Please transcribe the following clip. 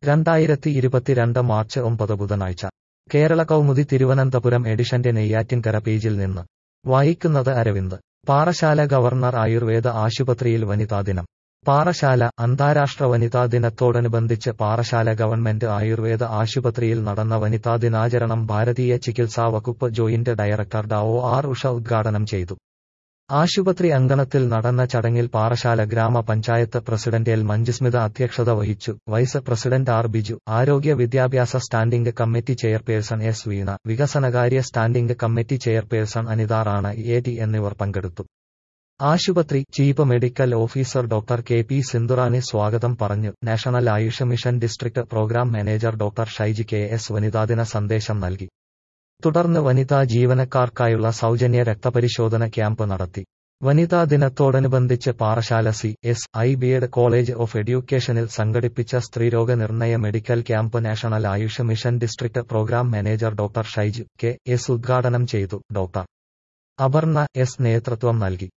രണ്ടായിരത്തി ഇരുപത്തിരണ്ട് മാർച്ച് ഒമ്പത് ബുധനാഴ്ച കേരള കൗമുദി തിരുവനന്തപുരം എഡിഷന്റെ നെയ്യാറ്റിൻകര പേജിൽ നിന്ന് വായിക്കുന്നത് അരവിന്ദ് പാറശാല ഗവർണർ ആയുർവേദ ആശുപത്രിയിൽ വനിതാ ദിനം പാറശാല അന്താരാഷ്ട്ര വനിതാ ദിനത്തോടനുബന്ധിച്ച് പാറശാല ഗവൺമെന്റ് ആയുർവേദ ആശുപത്രിയിൽ നടന്ന വനിതാ ദിനാചരണം ഭാരതീയ ചികിത്സാ വകുപ്പ് ജോയിന്റ് ഡയറക്ടർ ഡോ ആർ ഉഷ ഉദ്ഘാടനം ചെയ്തു ആശുപത്രി അങ്കണത്തിൽ നടന്ന ചടങ്ങിൽ പാറശാല ഗ്രാമപഞ്ചായത്ത് പ്രസിഡന്റ് എൽ മഞ്ജുസ്മിത അധ്യക്ഷത വഹിച്ചു വൈസ് പ്രസിഡന്റ് ആർ ബിജു ആരോഗ്യ വിദ്യാഭ്യാസ standing committee chairperson S Veena വികസനകാര്യ standing committee chairperson Anitha Rana A T എന്നിവർ പങ്കെടുത്തു ആശുപത്രി chief medical officer doctor K P Sindhurani സ്വാഗതം പറഞ്ഞു national Ayush mission district programme manager doctor Shaiji K S വനിതാദിന സന്ദേശം നൽകി തുടർന്ന് വനിതാ ജീവനക്കാർക്കായുള്ള സൗജന്യ രക്തപരിശോധന ക്യാമ്പ് നടത്തി വനിതാ ദിനത്തോടനുബന്ധിച്ച് Parassala C S I B Ed college of എഡ്യൂക്കേഷനിൽ സംഘടിപ്പിച്ച സ്ത്രീരോഗ നിർണയ medical camp national Ayush mission district programme manager doctor Shaiju K S ഉദ്ഘാടനം ചെയ്തു ഡോക്ടർ അപർണ എസ് നേതൃത്വം നൽകി